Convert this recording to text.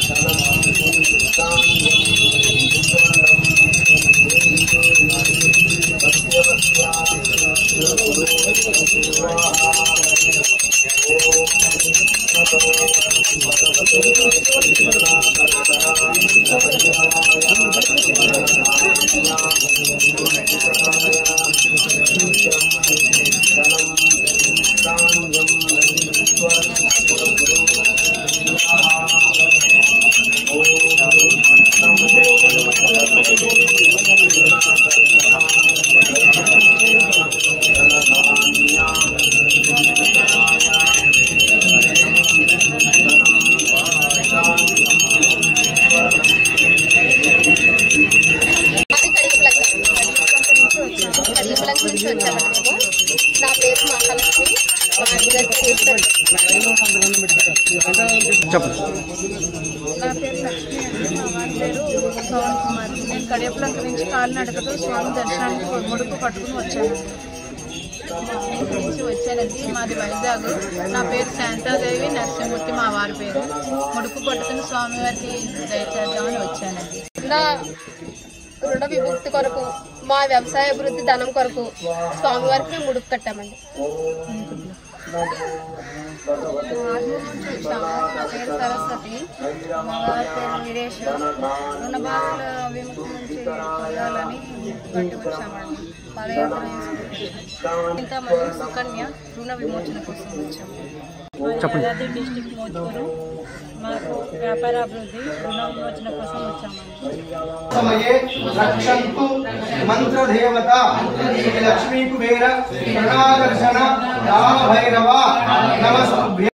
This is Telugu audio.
అది కడిగిపులంక కడిగిపులంక నుంచి వచ్చామండి మేము నా పేరు మహాలక్ష్మి మా అన్నగారు చేస్తారు నా పేరు లక్ష్మి అండి మా వారి పేరు పవన్ కుమార్ నేను కడియపులంక నుంచి కాలినడకతో స్వామి దర్శనానికి ముడుపు పట్టుకుని వచ్చాను ఇంటి నుంచి వచ్చానండి మాది వైజాగ్ నా పేరు శాంతాదేవి నరసింహమూర్తి మా వారి పేరు ముడుపు పట్టుకుని స్వామివారికి దయచేద్దామని వచ్చానండి నా రుణ విముక్తి కొరకు మా వ్యవసాయ అభివృద్ధి ధనం కొరకు స్వామివారికి మేము ముడుపు కట్టామండి ఆర్మూర్ నుంచి వచ్చాము నా పేరు సరస్వతి మా వారి పేరు వీరేష్ రుణ బాధల విముక్తి నుంచి పొందాలని పట్టి వచ్చామండి పాదయాత్ర చేసుకుంటాం ఇంకా మరియు సుకన్య రుణ విమోచన కోసం వచ్చాము యాదాద్రి డిస్టిక్ మోత్కూరు మాకు వ్యాపార అభివృద్ధి రుణ విమోచన కోసం వచ్చామండి సమయే రక్షంతు మంత్రదేవత శ్రీ లక్ష్మీ కుబేర ప్రణాదర్శన రామ భైరవ నమస్తుభ్య